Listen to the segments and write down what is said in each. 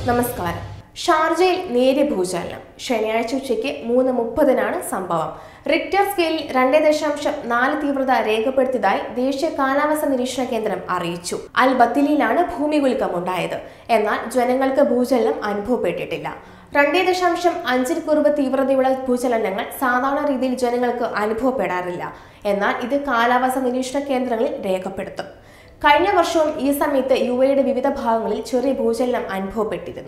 നമസ്കാരം ഷാർജയിൽ നേരിയ ഭൂചലനം ശനിയാഴ്ച ഉച്ചയ്ക്ക് മൂന്ന് മുപ്പതിനാണ് സംഭവം റിക്ടർ സ്കെയിലിൽ രണ്ട് ദശാംശം നാല് തീവ്രത രേഖപ്പെടുത്തിയതായി ദേശീയ കാലാവസ്ഥ നിരീക്ഷണ കേന്ദ്രം അറിയിച്ചു അൽ ബത്തിലിയിലാണ് ഭൂമികുലുക്കം ഉണ്ടായത് എന്നാൽ ജനങ്ങൾക്ക് ഭൂചലനം അനുഭവപ്പെട്ടിട്ടില്ല രണ്ടേ ദശാംശം അഞ്ചിൽ കുറവ് തീവ്രതയുള്ള ഭൂചലനങ്ങൾ സാധാരണ രീതിയിൽ ജനങ്ങൾക്ക് അനുഭവപ്പെടാറില്ല എന്നാൽ ഇത് കാലാവസ്ഥ നിരീക്ഷണ കേന്ദ്രങ്ങളിൽ രേഖപ്പെടുത്തും കഴിഞ്ഞ വർഷവും ഈ സമയത്ത് യു എയുടെ വിവിധ ഭാഗങ്ങളിൽ ചെറിയ ഭൂചലനം അനുഭവപ്പെട്ടിരുന്നു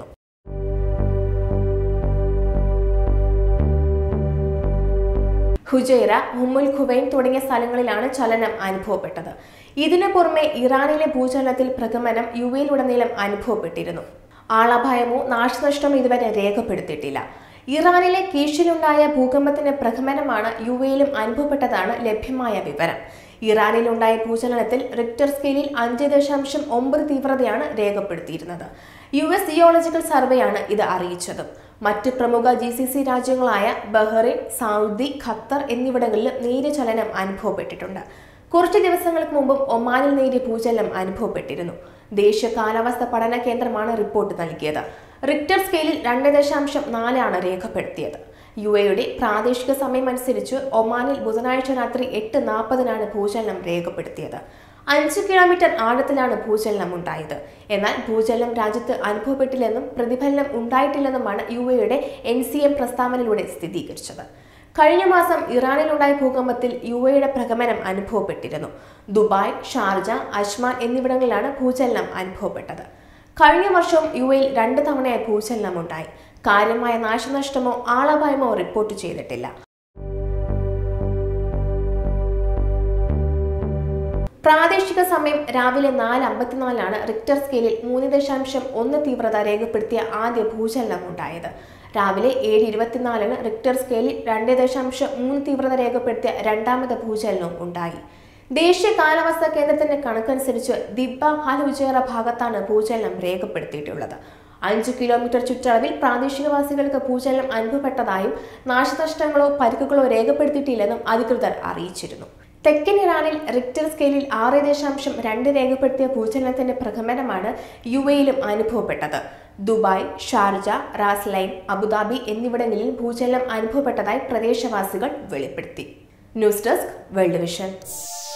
ഹുജൈറ ഉമ്മുൽ ഖുവൈൻ തുടങ്ങിയ സ്ഥലങ്ങളിലാണ് ചലനം അനുഭവപ്പെട്ടത് ഇതിനു പുറമെ ഇറാനിലെ ഭൂചലനത്തിൽ പ്രഗമനം യു എയിലുടനീളം അനുഭവപ്പെട്ടിരുന്നു ആളപായമോ നാശനഷ്ടമോ ഇതുവരെ രേഖപ്പെടുത്തിയിട്ടില്ല ഇറാനിലെ കീഷിലുണ്ടായ ഭൂകമ്പത്തിന്റെ പ്രഗമനമാണ് യു എയിലും അനുഭവപ്പെട്ടതാണ് ലഭ്യമായ വിവരം ഇറാനിലുണ്ടായ ഭൂചലനത്തിൽ റിക്ടർ സ്കെയിലിൽ അഞ്ച് ദശാംശം ഒമ്പത് തീവ്രതയാണ് രേഖപ്പെടുത്തിയിരുന്നത് യു എസ് ജിയോളജിക്കൽ സർവേയാണ് ഇത് അറിയിച്ചത് മറ്റ് പ്രമുഖ ജി സി സി രാജ്യങ്ങളായ ബഹ്റൈൻ സൗദി ഖത്തർ എന്നിവിടങ്ങളിലും നേരിയ ചലനം അനുഭവപ്പെട്ടിട്ടുണ്ട് കുറച്ച് ദിവസങ്ങൾക്ക് മുമ്പും ഒമാനിൽ നേരിയ ഭൂചലനം അനുഭവപ്പെട്ടിരുന്നു ദേശീയ കാലാവസ്ഥ പഠന കേന്ദ്രമാണ് റിപ്പോർട്ട് നൽകിയത് റിക്ടർ സ്കെയിലിൽ രണ്ട് ദശാംശം നാലാണ് രേഖപ്പെടുത്തിയത് യു എയുടെ പ്രാദേശിക സമയമനുസരിച്ച് ഒമാനിൽ ബുധനാഴ്ച രാത്രി എട്ട് നാൽപ്പതിനാണ് ഭൂചലനം രേഖപ്പെടുത്തിയത് അഞ്ച് കിലോമീറ്റർ ആഴത്തിലാണ് ഭൂചലനം ഉണ്ടായത് എന്നാൽ ഭൂചലനം രാജ്യത്ത് അനുഭവപ്പെട്ടില്ലെന്നും പ്രതിഫലനം ഉണ്ടായിട്ടില്ലെന്നുമാണ് യു എയുടെ എൻ സി എം പ്രസ്താവനയിലൂടെ സ്ഥിരീകരിച്ചത് കഴിഞ്ഞ മാസം ഇറാനിലുണ്ടായ ഭൂകമ്പത്തിൽ യു എയുടെ പ്രഗമനം അനുഭവപ്പെട്ടിരുന്നു ദുബായ് ഷാർജ അജ്മാൻ എന്നിവിടങ്ങളിലാണ് ഭൂചലനം അനുഭവപ്പെട്ടത് കഴിഞ്ഞ വർഷവും യു എയിൽ രണ്ട് തവണയായി ഭൂചലനം ഉണ്ടായി കാര്യമായ നാശനഷ്ടമോ ആളപായമോ റിപ്പോർട്ട് ചെയ്തിട്ടില്ല പ്രാദേശിക സമയം രാവിലെ നാല് അമ്പത്തിനാലാണ് റിക്ടർ സ്കെയിലിൽ മൂന്ന് ദശാംശം ഒന്ന് തീവ്രത രേഖപ്പെടുത്തിയ ആദ്യ ഭൂചലനം ഉണ്ടായത് രാവിലെ ഏഴ് ഇരുപത്തിനാലിന് റിക്ടർ സ്കെയിലിൽ രണ്ട് ദശാംശം മൂന്ന് തീവ്രത രേഖപ്പെടുത്തിയ രണ്ടാമത് ഭൂചലനവും ഉണ്ടായി ദേശീയ കാലാവസ്ഥാ കേന്ദ്രത്തിന്റെ കണക്കനുസരിച്ച് ദിബ ഹലുജേറ ഭാഗത്താണ് ഭൂചലനം രേഖപ്പെടുത്തിയിട്ടുള്ളത് അഞ്ച് കിലോമീറ്റർ ചുറ്റളവിൽ പ്രാദേശികവാസികൾക്ക് ഭൂചലനം അനുഭവപ്പെട്ടതായും നാശനഷ്ടങ്ങളോ പരിക്കുകളോ രേഖപ്പെടുത്തിയിട്ടില്ലെന്നും അധികൃതർ അറിയിച്ചിരുന്നു തെക്കൻ ഇറാനിൽ റിക്ടർ സ്കെയിലിൽ ആറ് ദശാംശം രണ്ട് രേഖപ്പെടുത്തിയ ഭൂചലനത്തിന്റെ പ്രഗമനമാണ് യു എയിലും അനുഭവപ്പെട്ടത് ദുബായ് ഷാർജ റാസ്ലൈൻ അബുദാബി എന്നിവിടങ്ങളിൽ ഭൂചലനം അനുഭവപ്പെട്ടതായി പ്രദേശവാസികൾ വെളിപ്പെടുത്തി ന്യൂസ് ഡെസ്ക് വേൾഡ് വിഷൻ